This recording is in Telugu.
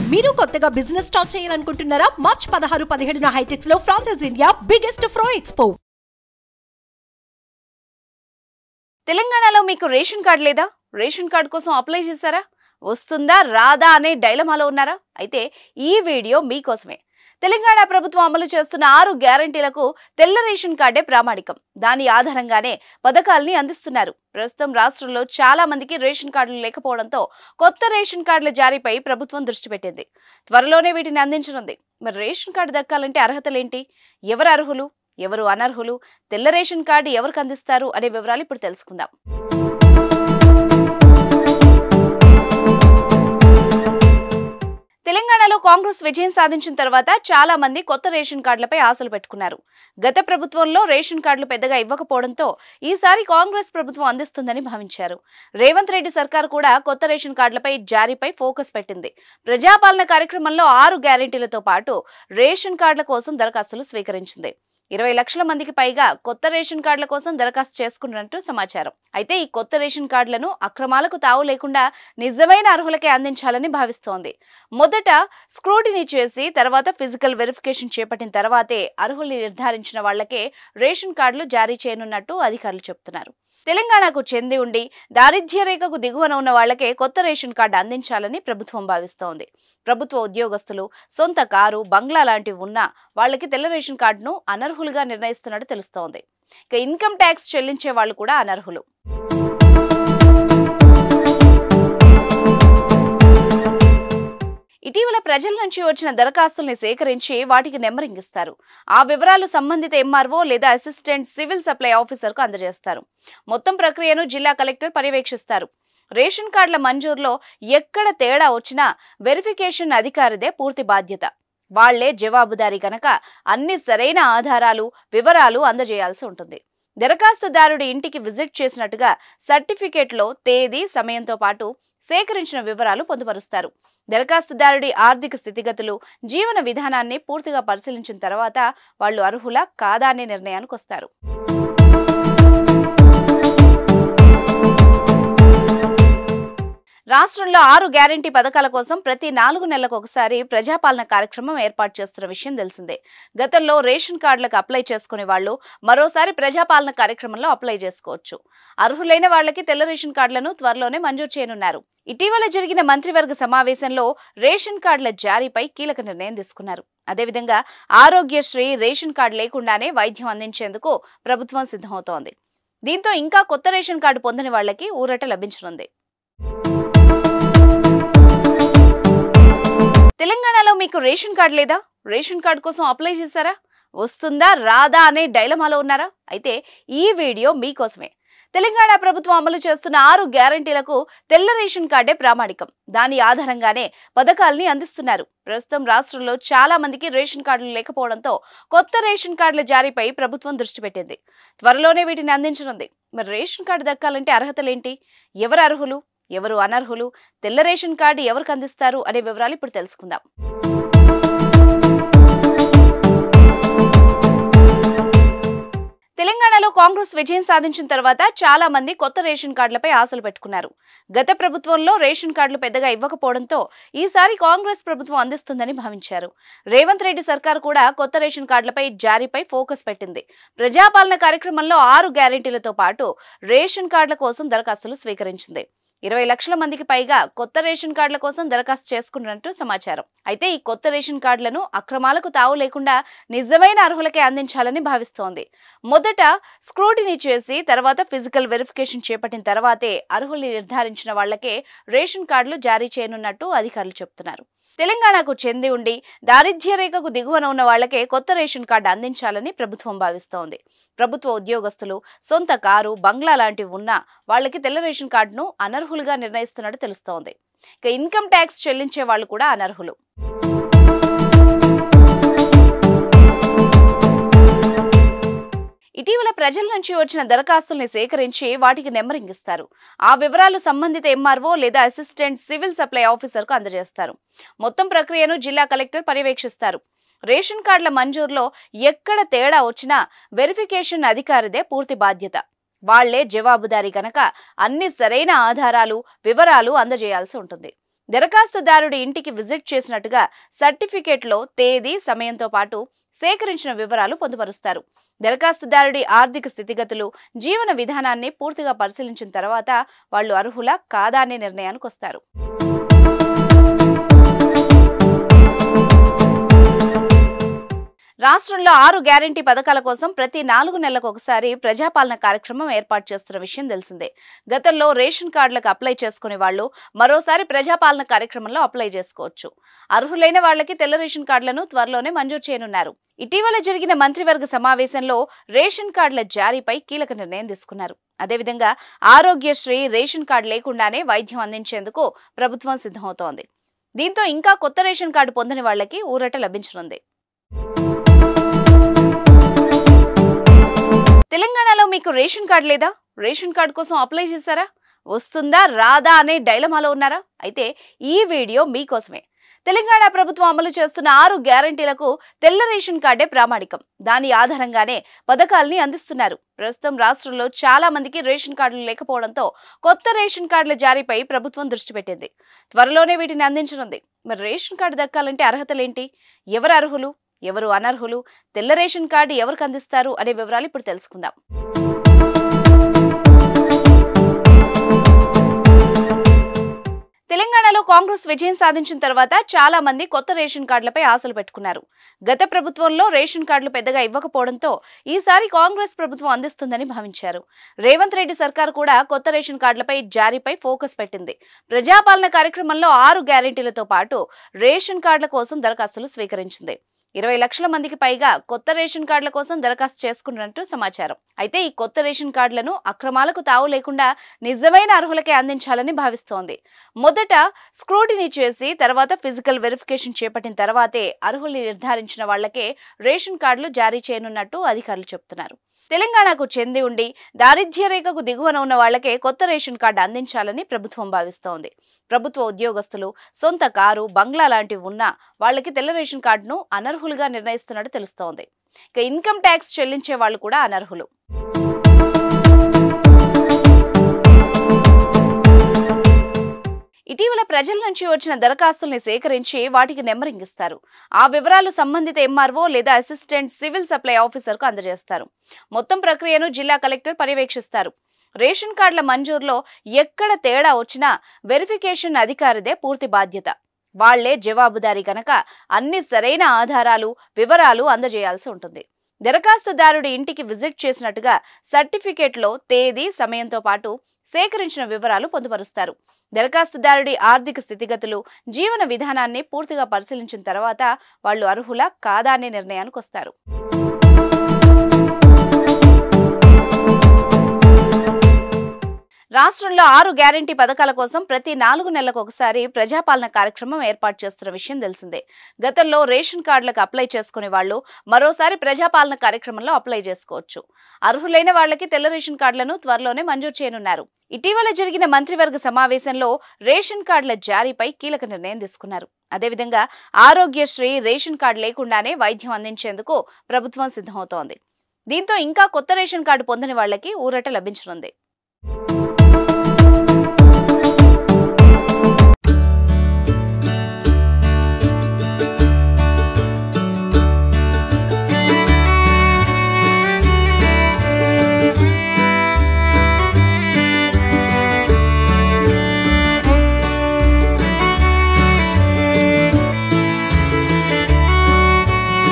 మీరు కొత్తగా బిజినెస్ స్టార్ట్ చేయాలనుకుంటున్నారా మార్చ్ పదహారు పదిహేడున హైటెక్స్ లో ఫ్రాన్సెస్ ఇండియా బిగ్గెస్ట్ ఫ్రో ఎక్స్పో తెలంగాణలో మీకు రేషన్ కార్డు లేదా రేషన్ కార్డు కోసం అప్లై చేశారా వస్తుందా రాదా అనే డైలమాలో ఉన్నారా అయితే ఈ వీడియో మీకోసమే తెలంగాణ ప్రభుత్వం అమలు చేస్తున్న ఆరు గ్యారంటీలకు తెల్ల రేషన్ కార్డే ప్రామాణికం దాని ఆధారంగానే పథకాల్ని అందిస్తున్నారు ప్రస్తుతం రాష్ట్రంలో చాలా మందికి రేషన్ కార్డులు లేకపోవడంతో కొత్త రేషన్ కార్డుల జారీపై ప్రభుత్వం దృష్టి పెట్టింది త్వరలోనే వీటిని అందించనుంది మరి రేషన్ కార్డు దక్కాలంటే అర్హతలేంటి ఎవరు అర్హులు ఎవరు అనర్హులు తెల్ల రేషన్ కార్డు ఎవరికి అందిస్తారు అనే వివరాలు ఇప్పుడు తెలుసుకుందాం తెలంగాణలో కాంగ్రెస్ విజయం సాధించిన తర్వాత చాలా మంది కొత్త రేషన్ కార్డులపై ఆశలు పెట్టుకున్నారు గత ప్రభుత్వంలో రేషన్ కార్డులు పెద్దగా ఇవ్వకపోవడంతో ఈసారి కాంగ్రెస్ ప్రభుత్వం అందిస్తుందని భావించారు రేవంత్ రెడ్డి సర్కార్ కూడా కొత్త రేషన్ కార్డులపై జారీపై ఫోకస్ పెట్టింది ప్రజాపాలన కార్యక్రమంలో ఆరు గ్యారెంటీలతో పాటు రేషన్ కార్డుల కోసం దరఖాస్తులు స్వీకరించింది ఇరవై లక్షల మందికి పైగా కొత్త రేషన్ కార్డుల కోసం దరఖాస్తు చేసుకున్నట్టు సమాచారం అయితే ఈ కొత్త రేషన్ కార్డులను అక్రమాలకు తావు లేకుండా నిజమైన అర్హులకే అందించాలని భావిస్తోంది మొదట స్క్రూటినీ చేసి తర్వాత ఫిజికల్ వెరిఫికేషన్ చేపట్టిన తర్వాతే అర్హుల్ని నిర్ధారించిన వాళ్లకే రేషన్ కార్డులు జారీ చేయనున్నట్టు అధికారులు చెబుతున్నారు తెలంగాణకు చెంది ఉండి దారిద్ర్య రేఖకు దిగువన ఉన్న వాళ్లకే కొత్త రేషన్ కార్డు అందించాలని ప్రభుత్వం భావిస్తోంది ప్రభుత్వ ఉద్యోగస్తులు సొంత కారు బంగ్లా లాంటివి ఉన్నా వాళ్ళకి తెల్ల రేషన్ కార్డును అనర్హులుగా నిర్ణయిస్తున్నట్టు తెలుస్తోంది ఇక ఇన్కమ్ ట్యాక్స్ చెల్లించే వాళ్ళు కూడా అనర్హులు ఇటీవల ప్రజల నుంచి వచ్చిన దరఖాస్తుల్ని సేకరించి వాటికి నెంబరింగ్ ఇస్తారు ఆ వివరాలు సంబంధిత ఎంఆర్ఓ లేదా అసిస్టెంట్ సివిల్ సప్లై ఆఫీసర్కు అందజేస్తారు మొత్తం ప్రక్రియను జిల్లా కలెక్టర్ పర్యవేక్షిస్తారు రేషన్ కార్డుల మంజూరులో ఎక్కడ తేడా వచ్చినా వెరిఫికేషన్ అధికారిదే పూర్తి బాధ్యత వాళ్లే జవాబుదారీ కనుక అన్ని సరైన ఆధారాలు వివరాలు అందజేయాల్సి ఉంటుంది దరఖాస్తుదారుడి ఇంటికి విజిట్ చేసినట్టుగా సర్టిఫికేట్లో తేదీ సమయంతో పాటు సేకరించిన వివరాలు పొందుపరుస్తారు దరఖాస్తుదారుడి ఆర్థిక స్థితిగతులు జీవన విధానాన్ని పూర్తిగా పరిశీలించిన తర్వాత వాళ్ళు అర్హులా కాదా అనే నిర్ణయానికి వస్తారు రాష్ట్రంలో ఆరు గ్యారంటీ పథకాల కోసం ప్రతి నాలుగు నెలలకు ఒకసారి ప్రజాపాలన కార్యక్రమం ఏర్పాటు చేస్తున్న విషయం తెలిసిందే గతంలో రేషన్ కార్డులకు అప్లై చేసుకునే వాళ్ళు మరోసారి ప్రజాపాలన కార్యక్రమంలో అప్లై చేసుకోవచ్చు అర్హులైన వాళ్ళకి తెల్ల రేషన్ కార్డులను త్వరలోనే మంజూరు చేయనున్నారు ఇటీవల జరిగిన మంత్రివర్గ సమావేశంలో రేషన్ కార్డుల జారీపై కీలక నిర్ణయం తీసుకున్నారు అదేవిధంగా ఆరోగ్యశ్రీ రేషన్ కార్డు లేకుండానే వైద్యం అందించేందుకు ప్రభుత్వం సిద్ధమవుతోంది దీంతో ఇంకా కొత్త రేషన్ కార్డు పొందని వాళ్ళకి ఊరట లభించనుంది తెలంగాణలో మీకు రేషన్ కార్డు లేదా రేషన్ కార్డు కోసం అప్లై చేశారా వస్తుందా రాదా అనే డైలమాలో ఉన్నారా అయితే ఈ వీడియో మీకోసమే తెలంగాణ ప్రభుత్వం అమలు చేస్తున్న ఆరు గ్యారంటీలకు తెల్ల రేషన్ కార్డే ప్రామాణికం దాని ఆధారంగానే పథకాల్ని అందిస్తున్నారు ప్రస్తుతం రాష్ట్రంలో చాలా మందికి రేషన్ కార్డులు లేకపోవడంతో కొత్త రేషన్ కార్డుల జారీపై ప్రభుత్వం దృష్టి పెట్టింది త్వరలోనే వీటిని అందించనుంది మరి రేషన్ కార్డు దక్కాలంటే అర్హతలేంటి ఎవరు అర్హులు ఎవరు అనర్హులు తెల్ల రేషన్ కార్డు ఎవరికి అందిస్తారు అనే వివరాలు ఇప్పుడు తెలుసుకుందాం తెలంగాణలో కాంగ్రెస్ విజయం సాధించిన తర్వాత చాలా మంది కొత్త రేషన్ కార్డులపై ఆశలు పెట్టుకున్నారు గత ప్రభుత్వంలో రేషన్ కార్డులు పెద్దగా ఇవ్వకపోవడంతో ఈసారి కాంగ్రెస్ ప్రభుత్వం అందిస్తుందని భావించారు రేవంత్ రెడ్డి సర్కార్ కూడా కొత్త రేషన్ కార్డులపై జారీపై ఫోకస్ పెట్టింది ప్రజాపాలన కార్యక్రమంలో ఆరు గ్యారెంటీలతో పాటు రేషన్ కార్డుల కోసం దరఖాస్తులు స్వీకరించింది ఇరవై లక్షల మందికి పైగా కొత్త రేషన్ కార్డుల కోసం దరఖాస్తు చేసుకున్నట్టు సమాచారం అయితే ఈ కొత్త రేషన్ కార్డులను అక్రమాలకు తావు లేకుండా నిజమైన అర్హులకే అందించాలని భావిస్తోంది మొదట స్క్రూటినీ చేసి తర్వాత ఫిజికల్ వెరిఫికేషన్ చేపట్టిన తర్వాతే అర్హుల్ని నిర్ధారించిన వాళ్లకే రేషన్ కార్డులు జారీ చేయనున్నట్టు అధికారులు చెబుతున్నారు తెలంగాణకు చెంది ఉండి దారిద్ర్య రేఖకు దిగువన ఉన్న వాళ్లకే కొత్త రేషన్ కార్డు అందించాలని ప్రభుత్వం భావిస్తోంది ప్రభుత్వ ఉద్యోగస్తులు సొంత కారు బంగ్లా లాంటివి ఉన్నా వాళ్ళకి తెల్ల రేషన్ కార్డును అనర్హులుగా నిర్ణయిస్తున్నట్టు తెలుస్తోంది ఇక ఇన్కమ్ ట్యాక్స్ చెల్లించే వాళ్ళు కూడా అనర్హులు ఇటీవల ప్రజల నుంచి వచ్చిన దరఖాస్తుల్ని సేకరించి వాటికి నెంబరింగ్ ఇస్తారు ఆ వివరాలు సంబంధిత ఎంఆర్ఓ లేదా అసిస్టెంట్ సివిల్ సప్లై ఆఫీసర్కు అందజేస్తారు మొత్తం ప్రక్రియను జిల్లా కలెక్టర్ పర్యవేక్షిస్తారు రేషన్ కార్డుల మంజూరులో ఎక్కడ తేడా వచ్చినా వెరిఫికేషన్ అధికారిదే పూర్తి బాధ్యత వాళ్లే జవాబుదారీ కనుక అన్ని సరైన ఆధారాలు వివరాలు అందజేయాల్సి ఉంటుంది దరఖాస్తుదారుడి ఇంటికి విజిట్ చేసినట్టుగా సర్టిఫికేట్లో తేదీ సమయంతో పాటు సేకరించిన వివరాలు పొందుపరుస్తారు దరఖాస్తుదారుడి ఆర్థిక స్థితిగతులు జీవన విధానాన్ని పూర్తిగా పరిశీలించిన తర్వాత వాళ్ళు అర్హులా కాదా అనే నిర్ణయానికి వస్తారు రాష్ట్రంలో ఆరు గ్యారంటీ పథకాల కోసం ప్రతి నాలుగు నెలలకు ఒకసారి ప్రజాపాలన కార్యక్రమం ఏర్పాటు చేస్తున్న విషయం తెలిసిందే గతంలో రేషన్ కార్డులకు అప్లై చేసుకునే వాళ్ళు మరోసారి ప్రజాపాలన కార్యక్రమంలో అప్లై చేసుకోవచ్చు అర్హులైన వాళ్ళకి తెల్ల రేషన్ కార్డులను త్వరలోనే మంజూరు చేయనున్నారు ఇటీవల జరిగిన మంత్రివర్గ సమావేశంలో రేషన్ కార్డుల జారీపై కీలక నిర్ణయం తీసుకున్నారు అదేవిధంగా ఆరోగ్యశ్రీ రేషన్ కార్డు లేకుండానే వైద్యం అందించేందుకు ప్రభుత్వం సిద్ధమవుతోంది దీంతో ఇంకా కొత్త రేషన్ కార్డు పొందని వాళ్ళకి ఊరట లభించనుంది తెలంగాణలో మీకు రేషన్ కార్డు లేదా రేషన్ కార్డు కోసం అప్లై చేశారా వస్తుందా రాదా అనే డైలమాలో ఉన్నారా అయితే ఈ వీడియో మీకోసమే తెలంగాణ ప్రభుత్వం అమలు చేస్తున్న ఆరు గ్యారంటీలకు తెల్ల రేషన్ కార్డే ప్రామాణికం దాని ఆధారంగానే పథకాల్ని అందిస్తున్నారు ప్రస్తుతం రాష్ట్రంలో చాలా మందికి రేషన్ కార్డులు లేకపోవడంతో కొత్త రేషన్ కార్డుల జారీపై ప్రభుత్వం దృష్టి పెట్టింది త్వరలోనే వీటిని అందించనుంది మరి రేషన్ కార్డు దక్కాలంటే అర్హతలేంటి ఎవరు అర్హులు ఎవరు అనర్హులు తెల్ల రేషన్ కార్డు ఎవరికి అందిస్తారు అనే వివరాలు ఇప్పుడు తెలుసుకుందాం తెలంగాణలో కాంగ్రెస్ విజయం సాధించిన తర్వాత చాలా మంది కొత్త రేషన్ కార్డులపై ఆశలు పెట్టుకున్నారు గత ప్రభుత్వంలో రేషన్ కార్డులు పెద్దగా ఇవ్వకపోవడంతో ఈసారి కాంగ్రెస్ ప్రభుత్వం అందిస్తుందని భావించారు రేవంత్ రెడ్డి సర్కార్ కూడా కొత్త రేషన్ కార్డులపై జారీపై ఫోకస్ పెట్టింది ప్రజాపాలన కార్యక్రమంలో ఆరు గ్యారెంటీలతో పాటు రేషన్ కార్డుల కోసం దరఖాస్తులు స్వీకరించింది ఇరవై లక్షల మందికి పైగా కొత్త రేషన్ కార్డుల కోసం దరఖాస్తు చేసుకున్నట్టు సమాచారం అయితే ఈ కొత్త రేషన్ కార్డులను అక్రమాలకు తావు లేకుండా నిజమైన అర్హులకే అందించాలని భావిస్తోంది మొదట స్క్రూటినీ చేసి తర్వాత ఫిజికల్ వెరిఫికేషన్ చేపట్టిన తర్వాతే అర్హుల్ని నిర్ధారించిన వాళ్లకే రేషన్ కార్డులు జారీ చేయనున్నట్టు అధికారులు చెబుతున్నారు తెలంగాణకు చెంది ఉండి దారిద్ర్య రేఖకు దిగువన ఉన్న వాళ్లకే కొత్త రేషన్ కార్డు అందించాలని ప్రభుత్వం భావిస్తోంది ప్రభుత్వ ఉద్యోగస్తులు సొంత కారు బంగ్లా లాంటివి ఉన్నా వాళ్ళకి తెల్ల రేషన్ కార్డును అనర్హులుగా నిర్ణయిస్తున్నట్టు తెలుస్తోంది ఇక ఇన్కమ్ ట్యాక్స్ చెల్లించే వాళ్ళు కూడా అనర్హులు ఇటీవల ప్రజల నుంచి వచ్చిన దరఖాస్తుల్ని సేకరించి వాటికి నెంబరింగ్ ఇస్తారు ఆ వివరాలు సంబంధిత ఎంఆర్ఓ లేదా అసిస్టెంట్ సివిల్ సప్లై ఆఫీసర్కు అందజేస్తారు మొత్తం ప్రక్రియను జిల్లా కలెక్టర్ పర్యవేక్షిస్తారు రేషన్ కార్డుల మంజూరులో ఎక్కడ తేడా వచ్చినా వెరిఫికేషన్ అధికారిదే పూర్తి బాధ్యత వాళ్లే జవాబుదారీ కనుక అన్ని సరైన ఆధారాలు వివరాలు అందజేయాల్సి ఉంటుంది దరఖాస్తుదారుడి ఇంటికి విజిట్ చేసినట్టుగా సర్టిఫికేట్లో తేదీ సమయంతో పాటు సేకరించిన వివరాలు పొందుపరుస్తారు దరఖాస్తుదారుడి ఆర్థిక స్థితిగతులు జీవన విధానాన్ని పూర్తిగా పరిశీలించిన తర్వాత వాళ్ళు అర్హులా కాదా అనే నిర్ణయానికి వస్తారు రాష్ట్రంలో ఆరు గ్యారంటీ పథకాల కోసం ప్రతి నాలుగు నెలలకు ఒకసారి ప్రజాపాలన కార్యక్రమం ఏర్పాటు చేస్తున్న విషయం తెలిసిందే గతంలో రేషన్ కార్డులకు అప్లై చేసుకునే వాళ్ళు మరోసారి ప్రజాపాలన కార్యక్రమంలో అప్లై చేసుకోవచ్చు అర్హులైన వాళ్ళకి తెల్ల రేషన్ కార్డులను త్వరలోనే మంజూరు చేయనున్నారు ఇటీవల జరిగిన మంత్రివర్గ సమావేశంలో రేషన్ కార్డుల జారీపై కీలక నిర్ణయం తీసుకున్నారు అదేవిధంగా ఆరోగ్యశ్రీ రేషన్ కార్డు లేకుండానే వైద్యం అందించేందుకు ప్రభుత్వం సిద్ధమవుతోంది దీంతో ఇంకా కొత్త రేషన్ కార్డు పొందని వాళ్ళకి ఊరట లభించనుంది